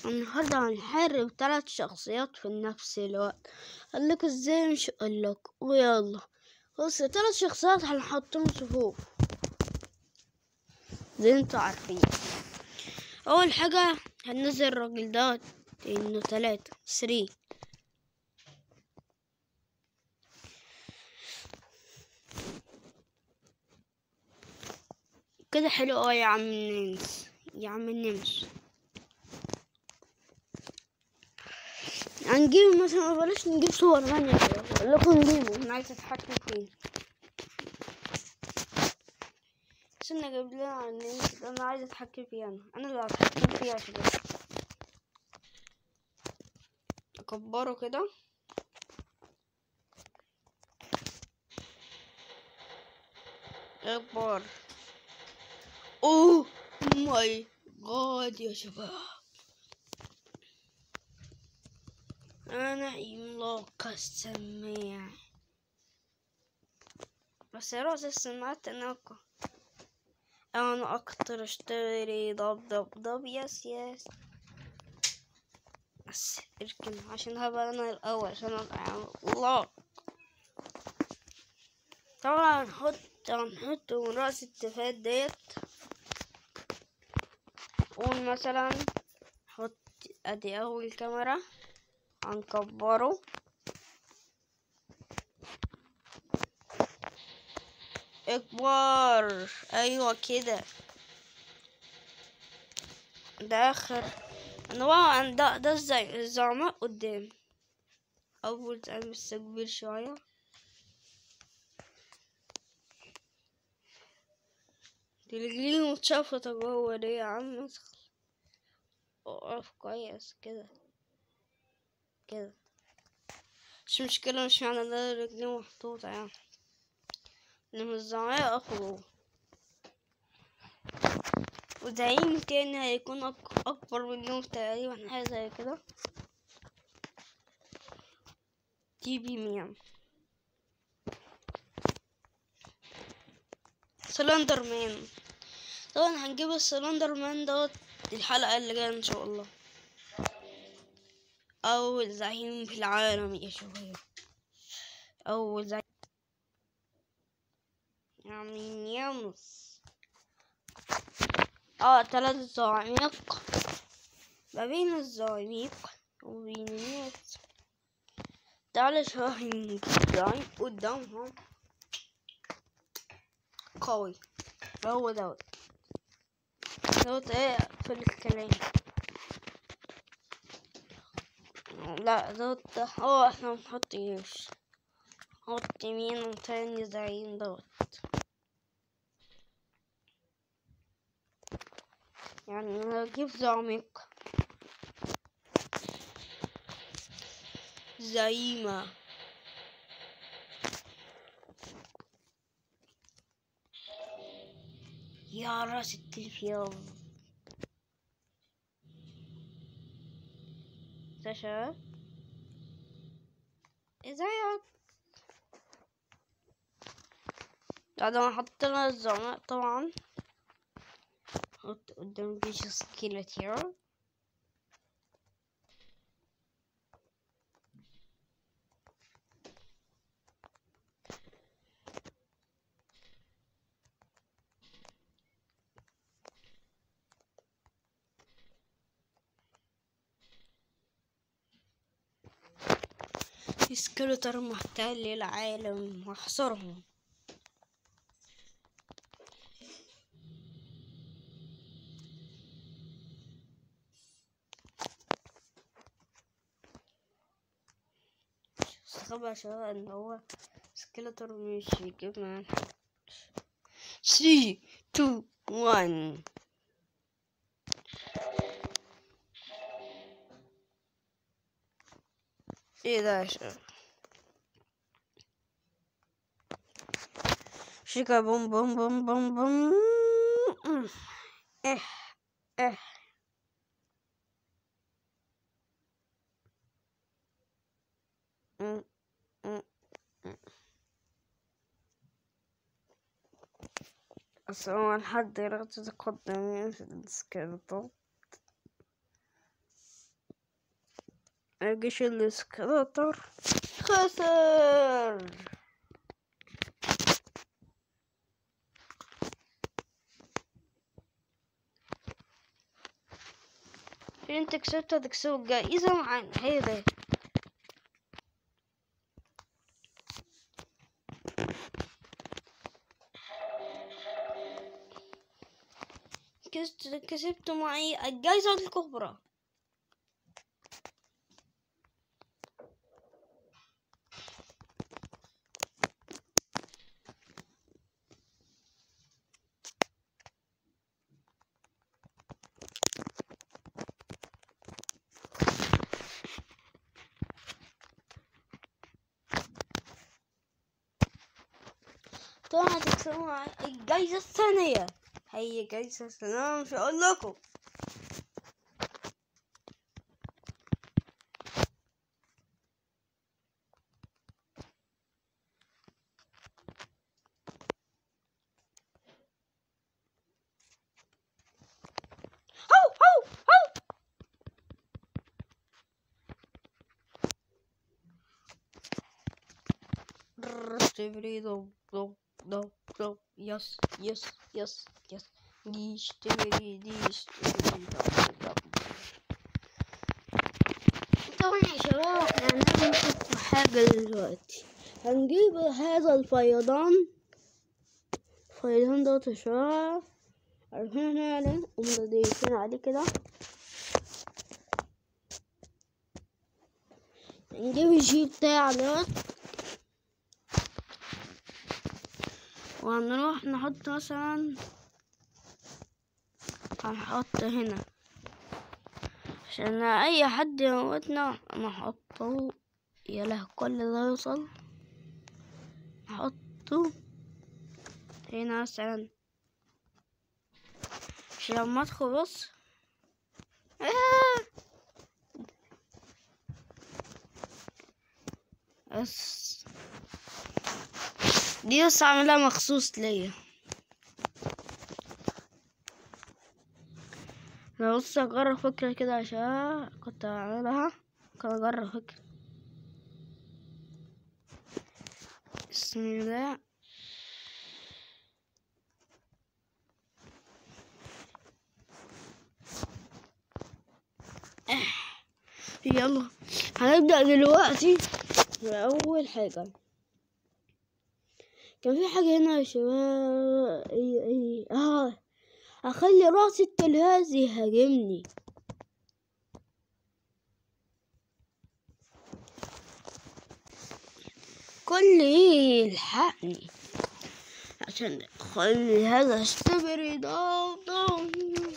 النهاردة هنحارب ثلاث شخصيات في نفس الوقت قالك ازاي مش قالك ويلا بص ثلاث شخصيات هنحطهم صفوف زي انتوا عارفين اول حاجة هننزل الراجل ده انه تلاتة ثري كده حلو اه يا عم النمس يا عم النمس هنجيب مثلا بلاش نجيب صور مانيا اقول لكم نجيبه انا عايز اتحكم فيه عشان اجيب لنا النمس ده انا عايز اتحكم فيه انا انا اللي هتحكم فيه يا شباب اكبره كده اكبر اوه ماي جاد يا شباب انا عملاق السميع بس راس السماعات تناقة انا اكتر اشتري ضب ضب ضب يس يس بس اركن عشان هبقى انا الاول عشان ابقى عملاق طبعا هنحط هنحط من رأس التفات ديت قول مثلا حط ادي اول كاميرا هنكبره اكبر ايوه كده ده اخر انا بقى ده ده ازاي الزعماء قدام اول زعيم بس كبير شويه رجليه متشفطة جوه دي يا عم ادخل اقف كويس كده كده مش مشكلة مش معنى ده رجليه محطوطة يعني انما الزعماء يقفوا جوه وزعيم تاني هيكون أك... أكبر منهم تقريبا حاجة زي كده تي بي ميام سلندر مان طبعا هنجيب السلندر مان دوت الحلقة اللي جاية ان شاء الله اول زعيم في العالم يا شباب اول زعيم يعني يمس اه تلات زعاميق ما بين الزعاميق وبين الناس تعالى شاهين زعيم قدامهم قوي هو دوت دوت ايه في الكلام لا دوت هو احنا نحط جيوش نحط مين تاني زعيم دوت يعني نجيب زعميق زعيمة يا راس التلفزيون ساشا ازيك بعد ما حطينا الزعماء طبعا حط قدام جيش سكيلتير سكيلتر محتل العالم واحصرهم استغرب يا شباب ان هو سكيلتر مش بيجيب معاه 3 2 1 ايه ده يا شباب شيكا بوم بوم بوم بوم بوم اه اه م- م- م. بس هو لحد دلوقتي تقدم في السكيلتون الجيش الاسكالاتر خسر انت كسبت هتكسب الجائزة مع هذا كسبت كسبت معي الجائزة الكبرى طبعا هتكسبوا معي الجائزة الثانية هي جائزة الثانية مش هقول لكم هو هو هو Stevie do do do do yes yes yes yes دي Stevie دي Stevie do do طبعا يا شباب احنا هنعمل حاجة دلوقتي هنجيب هذا الفيضان الفيضان دوت يا شباب عارفين هنا عليه ومضيفين عليه كده نجيب الجيب بتاع دوت وهنروح نحط مثلا هنحط هنا عشان اي حد يموتنا نحطه يلا كل ده يوصل نحطه هنا مثلا عشان لما ادخل بص آه. بس دي بس عاملها مخصوص ليا انا بص اجرب فكرة كده عشان كنت اعملها كنت اجرب فكرة بسم الله يلا هنبدأ دلوقتي بأول حاجة كان في حاجة هنا يا شباب اي اي اه اخلي راس التلهاز يهاجمني كل يلحقني عشان اخلي هذا الشبر يضوضو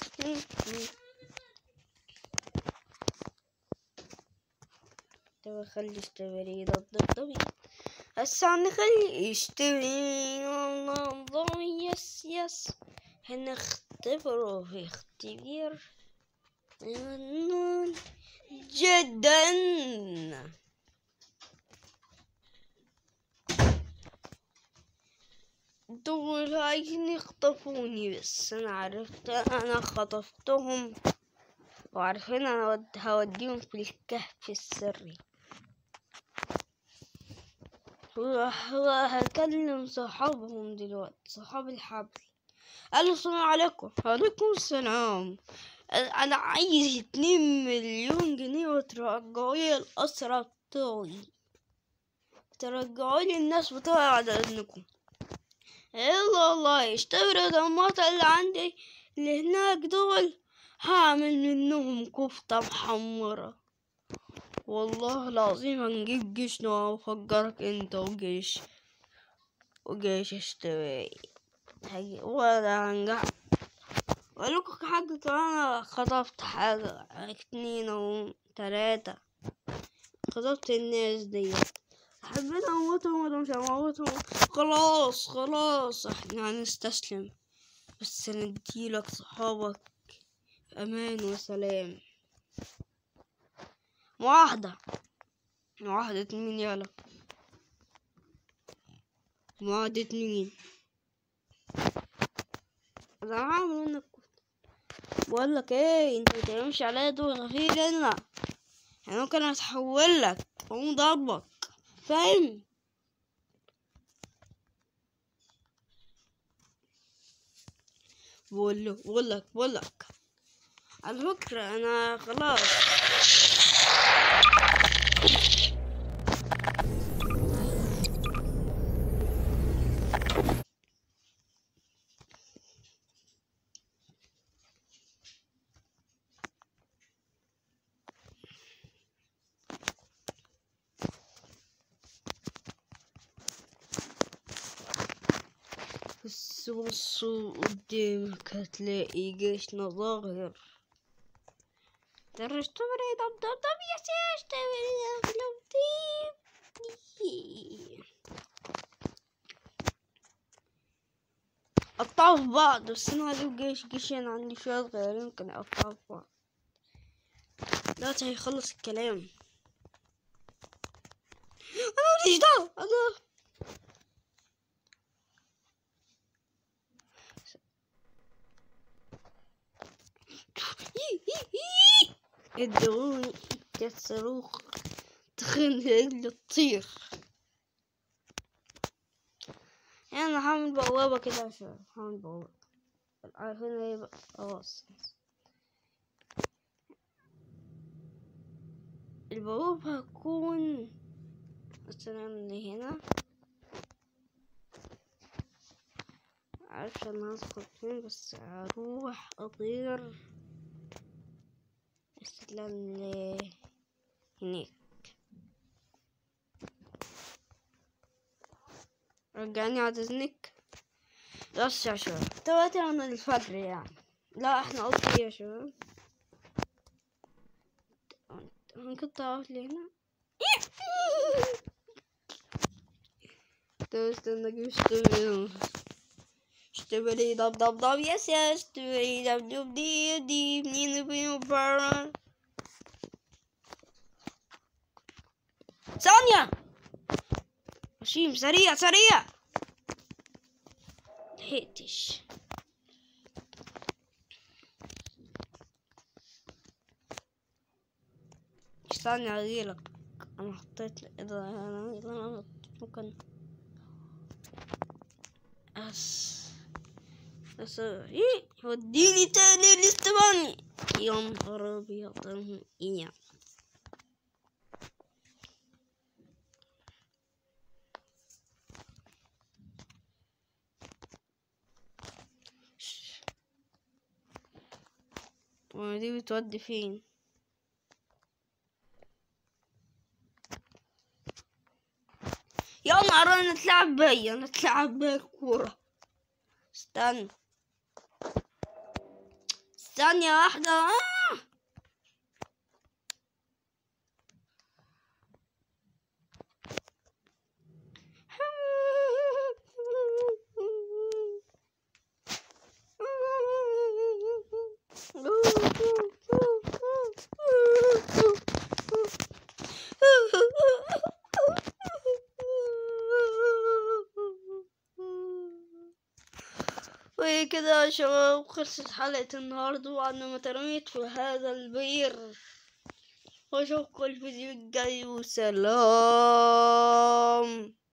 طب اخلي الشبر يضوضو بس هنخلي يشتري الله يس يس هنختبره في اختبار مجنون جدا دول عايزين يخطفوني بس انا عرفت انا خطفتهم وعارفين انا ود- هوديهم في الكهف السري وهكلم صحابهم دلوقتي صحاب الحبل قالوا السلام عليكم وعليكم السلام انا عايز اتنين مليون جنيه وترجعولي الاسرى بتوعي ترجعولي الناس بتوعي على اذنكم يلا والله اشتري الدمات اللي عندي اللي هناك دول هعمل منهم كفتة محمرة والله العظيم هنجيب جيشنا وهفجرك انت وجيش وجيش اشتراي هجي ولا هنجح اقولكوا حاجة كمان انا خطفت حاجة اتنين او تلاتة خطفت الناس دي حبيت اموتهم ولا مش هموتهم خلاص خلاص احنا هنستسلم بس نديلك صحابك امان وسلام واحدة واحدة مين يلا واحدة مين انا هعمل منك بقول لك ايه انت متعملش عليا دور غفير هنا يعني ممكن اتحول لك اقوم ضربك فاهم بقول له بقول لك بقول لك على فكرة انا خلاص بس بصوا قدامك هتلاقي جيشنا ظاهر درجت بري دب دب دب يا سيش تبري دب دب دب قطعوا في بعض بس انا هجيب جيش جيشين عندي شوية صغيرين ممكن يقطعوا في بعض دلوقتي هيخلص الكلام انا ماليش دعوة انا ادعوني يا صاروخ تخن رجله تطير يعني انا هعمل بوابة كده عشان هعمل بوابة عارفين ايه بقى خلاص البوابة هتكون مثلا من هنا عارفة انا هدخل فين بس هروح اطير استدلال هناك رجعني على اذنك بس يا شباب دلوقتي انا الفجر يعني لا احنا قلت ايه يا شباب ممكن تعرف لي هنا طب استنى اجيب اشتري اشتري دب دب دب يس يس اشتري دب دب دي دي منين بينو برا ثانية هشيم سريع سريع لحقتش استنى اجيلك انا حطيت اذا انا انا ممكن بس بس ايه وديني تاني الاستباني يا نهار ابيض ايه ودي بتودي فين يا نهار انا اتلعب بيا انا اتلعب بيا الكورة استنى ثانية واحدة آه! وكده يا شباب خلصت حلقة النهاردة وأنا ما ترميت في هذا البير وأشوفكم الفيديو الجاي وسلام